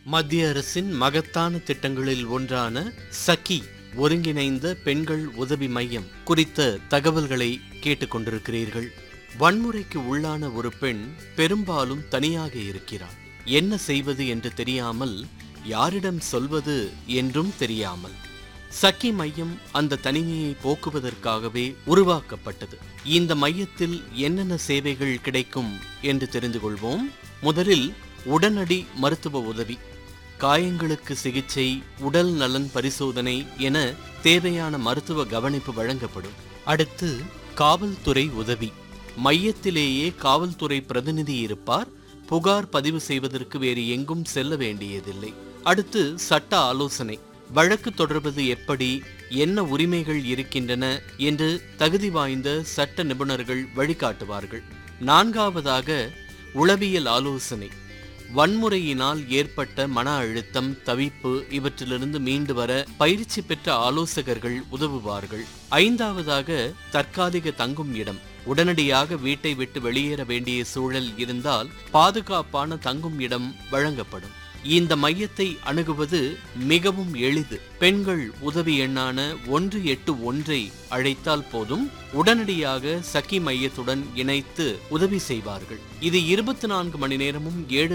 மத்திய அரசின் மகத்தான திட்டங்களில் ஒன்றான சகி ஒருங்கிணைந்த பெண்கள் உதவி மையம் குறித்த தகவல்களை கேட்டுக்கொண்டிருக்கிறீர்கள் வன்முறைக்கு உள்ளான ஒரு பெண் பெரும்பாலும் தனியாக இருக்கிறாள் என்ன செய்வது என்று தெரியாமல் யாரிடம் சொல்வது என்றும் தெரியாமல் சக்கி மையம் அந்த தனிமையை போக்குவதற்காகவே உருவாக்கப்பட்டது இந்த மையத்தில் என்னென்ன சேவைகள் கிடைக்கும் என்று தெரிந்து கொள்வோம் முதலில் உடனடி மருத்துவ உதவி காயங்களுக்கு சிகிச்சை உடல் நலன் பரிசோதனை என தேவையான மருத்துவ கவனிப்பு வழங்கப்படும் அடுத்து காவல்துறை உதவி மையத்திலேயே காவல்துறை பிரதிநிதி இருப்பார் புகார் பதிவு செய்வதற்கு வேறு எங்கும் செல்ல வேண்டியதில்லை அடுத்து சட்ட ஆலோசனை வழக்கு தொடர்வது எப்படி என்ன உரிமைகள் இருக்கின்றன என்று தகுதி வாய்ந்த சட்ட நிபுணர்கள் வழிகாட்டுவார்கள் நான்காவதாக உளவியல் ஆலோசனை வன்முறையினால் ஏற்பட்ட மன அழுத்தம் தவிப்பு இவற்றிலிருந்து மீண்டு வர பயிற்சி பெற்ற ஆலோசகர்கள் உதவுவார்கள் ஐந்தாவதாக தற்காலிக தங்கும் இடம் உடனடியாக வீட்டை விட்டு வெளியேற வேண்டிய சூழல் இருந்தால் பாதுகாப்பான தங்கும் இடம் வழங்கப்படும் இந்த மையத்தை அணுகுவது மிகவும் எளிது பெண்கள் உதவி எண்ணான ஒன்று எட்டு ஒன்றை அழைத்தால் போதும் உடனடியாக சகி மையத்துடன் இணைத்து உதவி செய்வார்கள் இது இருபத்தி நான்கு மணி நேரமும் ஏழு